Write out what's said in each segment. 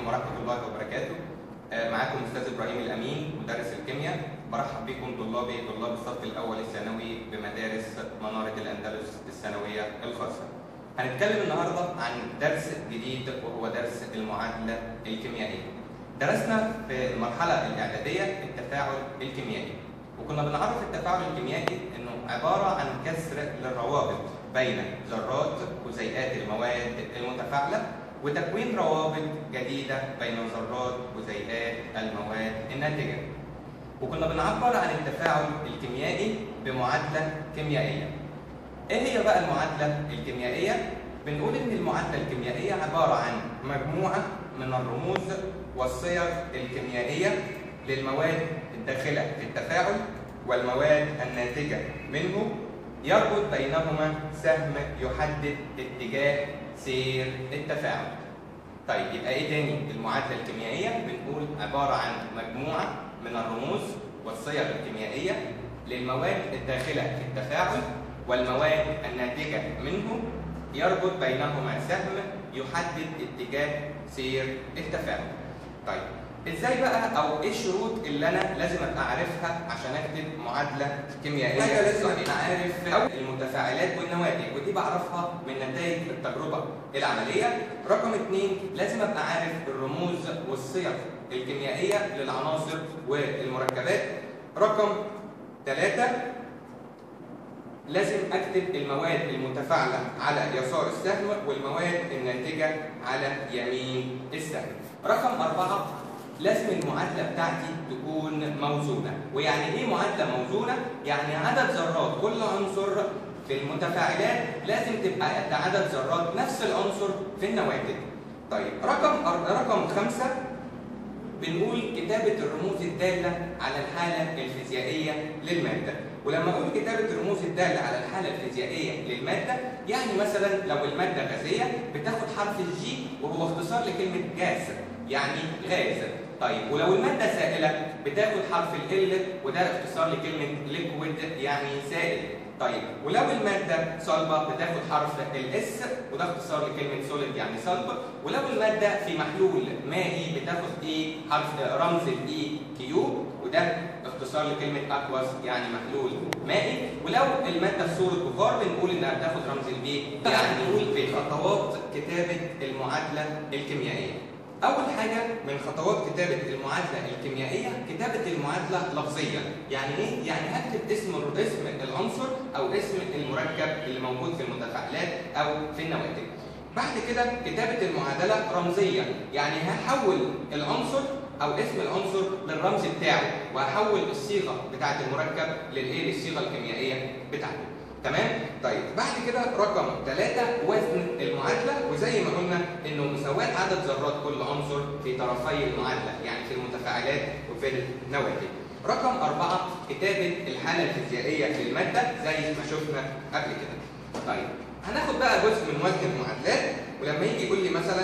ورحمة الله وبركاته آه، معاكم أستاذ إبراهيم الأمين مدرس الكيمياء برحب بكم طلابي طلاب الصف الأول الثانوي بمدارس منارة الأندلس الثانوية الخاصة هنتكلم النهاردة عن درس جديد وهو درس المعادلة الكيميائية درسنا في المرحلة الإعدادية التفاعل الكيميائي وكنا بنعرف التفاعل الكيميائي انه عباره عن كسر للروابط بين ذرات جزيئات المواد المتفاعله وتكوين روابط جديده بين ذرات جزيئات المواد الناتجه. وكنا بنعبر عن التفاعل الكيميائي بمعادله كيميائيه. ايه هي بقى المعادله الكيميائيه؟ بنقول ان المعادله الكيميائيه عباره عن مجموعه من الرموز والصيغ الكيميائيه للمواد الداخلة في التفاعل والمواد الناتجة منه يربط بينهما سهم يحدد اتجاه سير التفاعل. طيب يبقى ايه تاني؟ المعادلة الكيميائية بنقول عبارة عن مجموعة من الرموز والصيغ الكيميائية للمواد الداخلة في التفاعل والمواد الناتجة منه يربط بينهما سهم يحدد اتجاه سير التفاعل. طيب ازاي بقى او ايه الشروط اللي انا لازم ابقى عارفها عشان اكتب معادله كيميائيه حاجه لازم ابقى عارف أو المتفاعلات والنواتج ودي بعرفها من نتائج التجربه العمليه رقم اثنين لازم ابقى عارف الرموز والصيغ الكيميائيه للعناصر والمركبات رقم ثلاثة لازم اكتب المواد المتفاعله على يسار السهم والمواد الناتجه على يمين السهم رقم أربعة لازم المعادلة بتاعتي تكون موزونة ويعني ايه معادلة موزونة؟ يعني عدد ذرات كل عنصر في المتفاعلات لازم تبقى قد عدد ذرات نفس العنصر في النواتج طيب رقم رقم خمسة بنقول كتابة الرموز الدالة على الحالة الفيزيائية للمادة ولما اقول كتابة الرموز الدالة على الحالة الفيزيائية للمادة يعني مثلا لو المادة غازية بتاخد حرف الجي وهو اختصار لكلمة جاز يعني غاز طيب ولو المادة سائلة بتاخد حرف ال وده اختصار لكلمة ليكويد يعني سائل طيب ولو المادة صلبة بتاخد حرف الاس وده اختصار لكلمة سوليد يعني صلب ولو المادة في محلول مائي بتاخد ايه حرف رمز الاي كيو وده اختصار لكلمة اكواس يعني محلول مائي ولو المادة في صورة بخار بنقول انها بتاخد رمز البي يعني نقول في خطوات كتابة المعادلة الكيميائية أول حاجة من خطوات كتابة المعادلة الكيميائية كتابة المعادلة لفظيا، يعني إيه؟ يعني هكتب اسم اسم العنصر أو اسم المركب اللي موجود في المتفاعلات أو في النواتج. بعد كده كتابة المعادلة رمزيا، يعني هحول العنصر أو اسم العنصر للرمز بتاعه، وهحول الصيغة بتاعة المركب للإيه؟ للصيغة الكيميائية بتاعته. تمام؟ طيب بعد كده رقم ثلاثة وزن المعادلة وزي ما قلنا انه مساواة عدد ذرات كل عنصر في طرفي المعادلة يعني في المتفاعلات وفي النواتج. رقم أربعة كتابة الحالة الفيزيائية للمادة زي ما شفنا قبل كده. طيب هناخد بقى جزء من وزن المعادلات ولما يجي يقول لي مثلا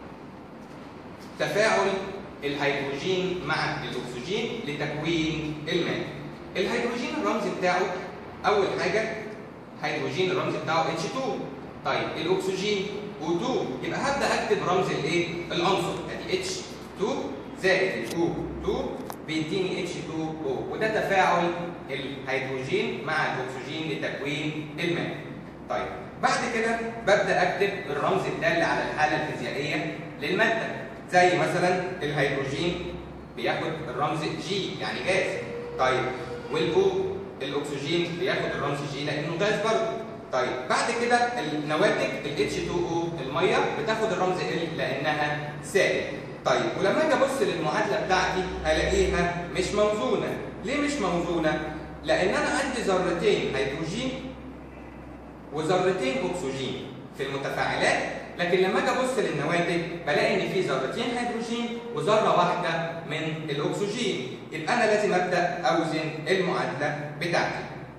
تفاعل الهيدروجين مع الأكسجين لتكوين الماء. الهيدروجين الرمز بتاعه أول حاجة هيدروجين الرمز بتاعه H2 طيب الاكسجين O2 يبقى هبدا اكتب رمز الايه العنصر ادي H2 زائد O2 بيديني H2O وده تفاعل الهيدروجين مع الاكسجين لتكوين الماء طيب بعد كده ببدا اكتب الرمز الدال على الحاله الفيزيائيه للماده زي مثلا الهيدروجين بياخد الرمز G يعني جاز طيب والاو الاكسجين بياخد الرمز جي لانه غاز برضه طيب بعد كده النواتج ال H2O الميه بتاخد الرمز ال لانها سائل طيب ولما اجي ابص للمعادله بتاعتي هلاقيها مش موزونه ليه مش موزونه لان انا عندي ذرتين هيدروجين وذرتين اكسجين في المتفاعلات لكن لما اجي ابص للنواتج بلاقي ان في ذرتين هيدروجين وذره واحده من الاكسجين يبقى انا لازم ابدا اوزن المعادله بتاعتي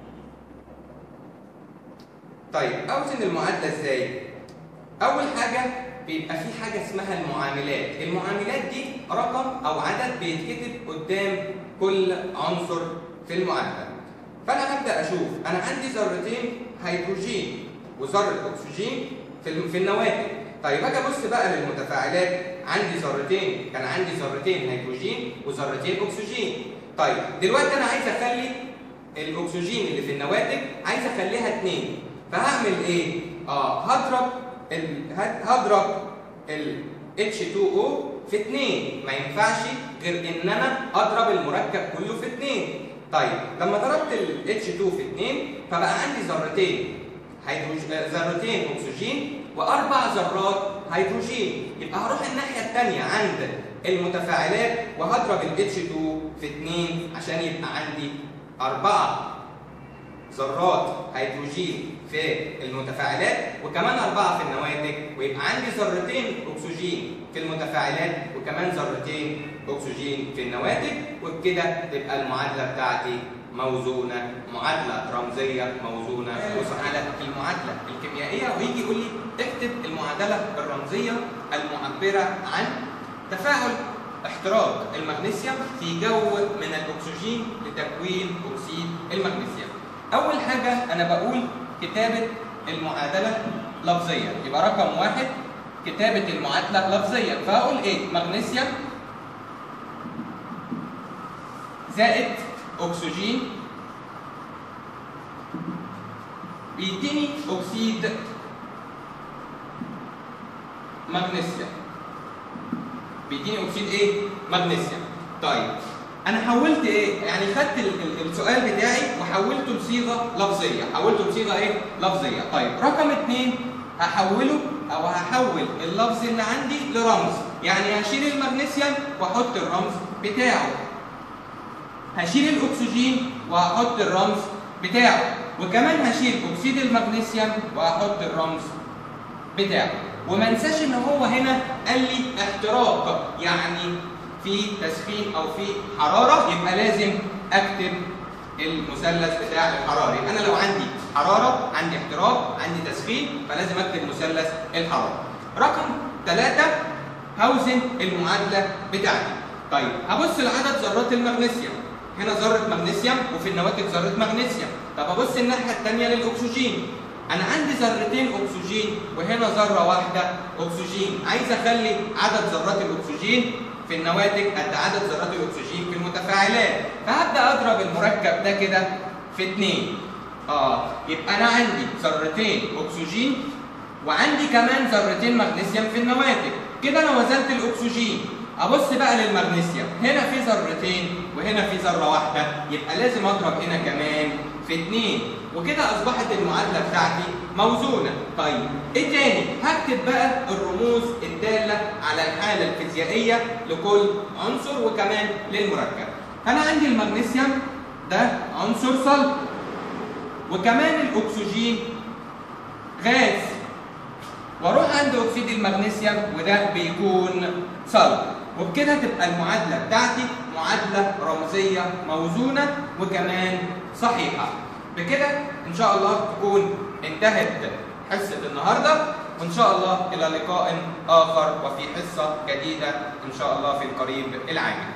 طيب اوزن المعادله ازاي اول حاجه بيبقى في حاجه اسمها المعاملات المعاملات دي رقم او عدد بيتكتب قدام كل عنصر في المعادله فانا هبدا اشوف انا عندي ذرتين هيدروجين وذره اكسجين في في النواتج طيب اجي ابص بقى للمتفاعلات عندي ذرتين كان عندي ذرتين هيدروجين وذرتين اكسجين طيب دلوقتي انا عايز اخلي الاكسجين اللي في النواتج عايز اخليها اتنين فهعمل ايه اه هضرب ال... هضرب ال H2O في 2 ما ينفعش غير ان انا اضرب المركب كله في 2 طيب لما ضربت ال H2 في 2 فبقى عندي ذرتين هيدروج... ذرتين اكسجين واربع ذرات هيدروجين يبقى هروح الناحيه الثانيه عند المتفاعلات وهضرب ال H2 في 2 عشان يبقى عندي أربعة ذرات هيدروجين في المتفاعلات وكمان أربعة في النواتج ويبقى عندي ذرتين أكسجين في المتفاعلات وكمان ذرتين أكسجين في النواتج وبكده تبقى المعادلة بتاعتي موزونة معادلة رمزية موزونة بص على المعادلة الكيميائية ويجي يقول لي اكتب المعادلة الرمزية المعبرة عن تفاعل احتراق المغنيسيوم في جو من الاكسجين لتكوين اكسيد المغنيسيوم. اول حاجه انا بقول كتابه المعادله لفظيا يبقى رقم واحد كتابه المعادله لفظيا فهقول ايه؟ مغنيسيوم زائد اكسجين بيديني اكسيد مغنيسيوم بيديني اكسيد ايه؟ مغنيسيوم. طيب انا حولت ايه؟ يعني خدت ال- ال- السؤال بتاعي وحولته لصيغه لفظيه، حولته لصيغه ايه؟ لفظيه. طيب رقم اثنين هحوله او هحول اللفظ اللي عندي لرمز، يعني هشيل المغنيسيوم واحط الرمز بتاعه. هشيل الاكسجين وهحط الرمز بتاعه، وكمان هشيل اكسيد المغنيسيوم وهحط الرمز بتاعه. وما انساش ان هو هنا قال لي احتراق يعني في تسخين او في حراره يبقى لازم اكتب المثلث بتاع الحراره يبقى انا لو عندي حراره عندي احتراق عندي تسخين فلازم اكتب مثلث الحراره رقم ثلاثة هوزن المعادله بتاعتي طيب هبص لعدد ذرات المغنيسيوم هنا ذره مغنيسيوم وفي النواتج ذره مغنيسيوم طب ابص الناحيه الثانيه للاكسجين انا عندي ذرتين اكسجين وهنا ذره واحده اكسجين عايز اخلي عدد ذرات الاكسجين في النواتج قد عدد ذرات الاكسجين في المتفاعلات فهبدا اضرب المركب ده كده في اتنين اه يبقى انا عندي ذرتين اكسجين وعندي كمان ذرتين مغنيسيوم في النواتج كده انا وزنت الاكسجين ابص بقى للمغنيسيوم هنا في ذرتين وهنا في ذره واحده يبقى لازم اضرب هنا كمان في اتنين وكده اصبحت المعادله بتاعتي موزونه طيب ايه تاني هكتب بقى الرموز الداله على الحاله الفيزيائيه لكل عنصر وكمان للمركب انا عندي المغنيسيوم ده عنصر صلب وكمان الاكسجين غاز واروح عند اكسيد المغنيسيوم وده بيكون صلب وبكده تبقى المعادله بتاعتي معادله رمزيه موزونه وكمان صحيحه بكده ان شاء الله تكون انتهت حصه النهارده وان شاء الله الى لقاء اخر وفي حصه جديده ان شاء الله في القريب العاجل